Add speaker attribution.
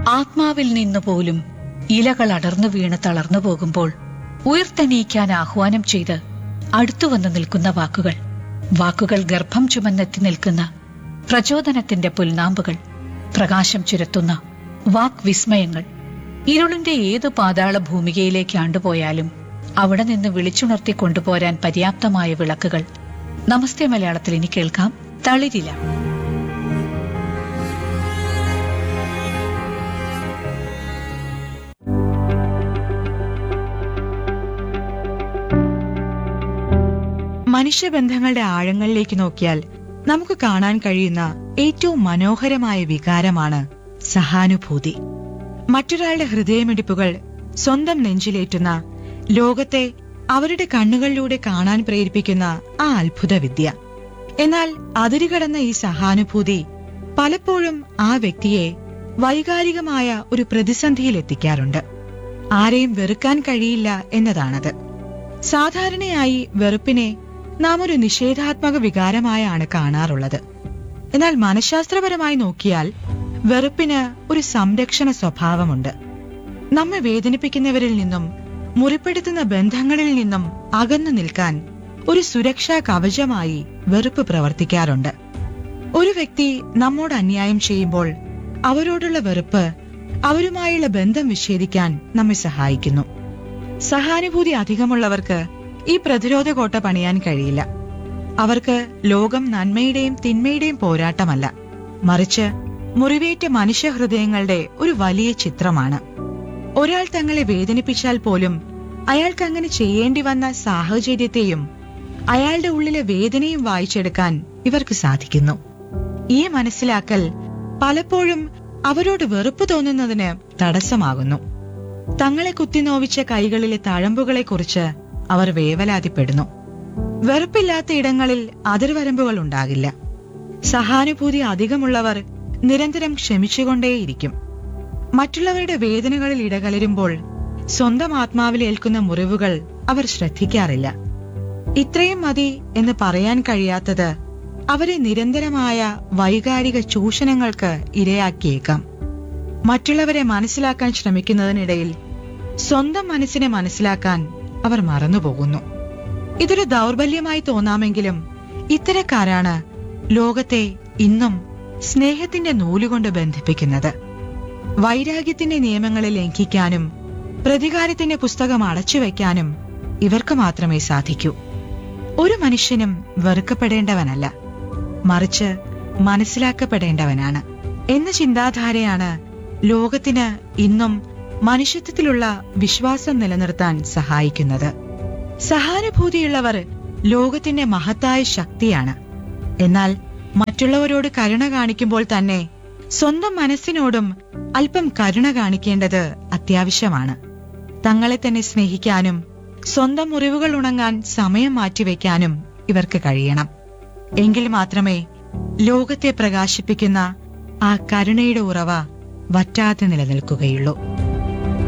Speaker 1: ആത്മാവിൽ നിന്ന് പോലും ഇലകൾ അടർന്നു വീണ് തളർന്നു പോകുമ്പോൾ ഉയർത്തെണീക്കാൻ ആഹ്വാനം ചെയ്ത് അടുത്തു വന്നു നിൽക്കുന്ന വാക്കുകൾ വാക്കുകൾ ഗർഭം ചുമന്നെത്തി നിൽക്കുന്ന പ്രചോദനത്തിന്റെ പുൽനാമ്പുകൾ പ്രകാശം ചുരത്തുന്ന വാക്വിസ്മയങ്ങൾ ഇരുളിന്റെ ഏതു പാതാള ഭൂമികയിലേക്ക് ആണ്ടുപോയാലും അവിടെ നിന്ന് വിളിച്ചുണർത്തി കൊണ്ടുപോരാൻ പര്യാപ്തമായ വിളക്കുകൾ നമസ്തേ മലയാളത്തിൽ ഇനി കേൾക്കാം തളിരില
Speaker 2: മനുഷ്യബന്ധങ്ങളുടെ ആഴങ്ങളിലേക്ക് നോക്കിയാൽ നമുക്ക് കാണാൻ കഴിയുന്ന ഏറ്റവും മനോഹരമായ വികാരമാണ് സഹാനുഭൂതി മറ്റൊരാളുടെ ഹൃദയമിടിപ്പുകൾ സ്വന്തം നെഞ്ചിലേറ്റുന്ന ലോകത്തെ അവരുടെ കണ്ണുകളിലൂടെ കാണാൻ പ്രേരിപ്പിക്കുന്ന ആ അത്ഭുത വിദ്യ എന്നാൽ അതിരുകടന്ന ഈ സഹാനുഭൂതി പലപ്പോഴും ആ വ്യക്തിയെ വൈകാരികമായ ഒരു പ്രതിസന്ധിയിൽ എത്തിക്കാറുണ്ട് ആരെയും വെറുക്കാൻ കഴിയില്ല എന്നതാണത് സാധാരണയായി വെറുപ്പിനെ നാം ഒരു നിഷേധാത്മക വികാരമായാണ് കാണാറുള്ളത് എന്നാൽ മനഃശാസ്ത്രപരമായി നോക്കിയാൽ വെറുപ്പിന് ഒരു സംരക്ഷണ സ്വഭാവമുണ്ട് നമ്മെ വേദനിപ്പിക്കുന്നവരിൽ നിന്നും മുറിപ്പെടുത്തുന്ന ബന്ധങ്ങളിൽ നിന്നും അകന്നു നിൽക്കാൻ ഒരു സുരക്ഷാ കവചമായി വെറുപ്പ് പ്രവർത്തിക്കാറുണ്ട് ഒരു വ്യക്തി നമ്മോട് അന്യായം ചെയ്യുമ്പോൾ അവരോടുള്ള വെറുപ്പ് അവരുമായുള്ള ബന്ധം വിച്ഛേദിക്കാൻ നമ്മെ സഹായിക്കുന്നു സഹാനുഭൂതി അധികമുള്ളവർക്ക് ഈ പ്രതിരോധ കോട്ട പണിയാൻ കഴിയില്ല അവർക്ക് ലോകം നന്മയുടെയും തിന്മയുടെയും പോരാട്ടമല്ല മറിച്ച് മുറിവേറ്റ മനുഷ്യഹൃദയങ്ങളുടെ ഒരു വലിയ ചിത്രമാണ് ഒരാൾ തങ്ങളെ വേദനിപ്പിച്ചാൽ പോലും അയാൾക്ക് അങ്ങനെ ചെയ്യേണ്ടി വന്ന സാഹചര്യത്തെയും അയാളുടെ ഉള്ളിലെ വേദനയും വായിച്ചെടുക്കാൻ ഇവർക്ക് സാധിക്കുന്നു ഈ മനസ്സിലാക്കൽ പലപ്പോഴും അവരോട് വെറുപ്പ് തോന്നുന്നതിന് തടസ്സമാകുന്നു തങ്ങളെ കുത്തിനോവിച്ച കൈകളിലെ തഴമ്പുകളെക്കുറിച്ച് അവർ വേവലാതിപ്പെടുന്നു വെറുപ്പില്ലാത്ത ഇടങ്ങളിൽ അതിർവരമ്പുകൾ ഉണ്ടാകില്ല സഹാനുഭൂതി അധികമുള്ളവർ നിരന്തരം ക്ഷമിച്ചുകൊണ്ടേയിരിക്കും മറ്റുള്ളവരുടെ വേദനകളിൽ ഇടകലരുമ്പോൾ സ്വന്തം ആത്മാവിൽ ഏൽക്കുന്ന മുറിവുകൾ അവർ ശ്രദ്ധിക്കാറില്ല ഇത്രയും മതി എന്ന് പറയാൻ കഴിയാത്തത് അവരെ നിരന്തരമായ വൈകാരിക ചൂഷണങ്ങൾക്ക് ഇരയാക്കിയേക്കാം മറ്റുള്ളവരെ മനസ്സിലാക്കാൻ ശ്രമിക്കുന്നതിനിടയിൽ സ്വന്തം മനസ്സിനെ മനസ്സിലാക്കാൻ അവർ മറന്നുപോകുന്നു ഇതൊരു ദൗർബല്യമായി തോന്നാമെങ്കിലും ഇത്തരക്കാരാണ് ലോകത്തെ ഇന്നും സ്നേഹത്തിന്റെ നൂലുകൊണ്ട് ബന്ധിപ്പിക്കുന്നത് വൈരാഗ്യത്തിന്റെ നിയമങ്ങളെ ലംഘിക്കാനും പ്രതികാരത്തിന്റെ പുസ്തകം അടച്ചുവെക്കാനും ഇവർക്ക് മാത്രമേ സാധിക്കൂ ഒരു മനുഷ്യനും വെറുക്കപ്പെടേണ്ടവനല്ല മറിച്ച് മനസ്സിലാക്കപ്പെടേണ്ടവനാണ് എന്ന ചിന്താധാരയാണ് ലോകത്തിന് ഇന്നും മനുഷ്യത്വത്തിലുള്ള വിശ്വാസം നിലനിർത്താൻ സഹായിക്കുന്നത് സഹാനുഭൂതിയുള്ളവർ ലോകത്തിന്റെ മഹത്തായ ശക്തിയാണ് എന്നാൽ മറ്റുള്ളവരോട് കരുണ കാണിക്കുമ്പോൾ തന്നെ സ്വന്തം മനസ്സിനോടും അല്പം കരുണ കാണിക്കേണ്ടത് അത്യാവശ്യമാണ് തങ്ങളെ തന്നെ സ്നേഹിക്കാനും സ്വന്തം മുറിവുകൾ ഉണങ്ങാൻ സമയം മാറ്റിവെക്കാനും ഇവർക്ക് കഴിയണം എങ്കിൽ മാത്രമേ ലോകത്തെ പ്രകാശിപ്പിക്കുന്ന ആ കരുണയുടെ ഉറവ വറ്റാതെ നിലനിൽക്കുകയുള്ളൂ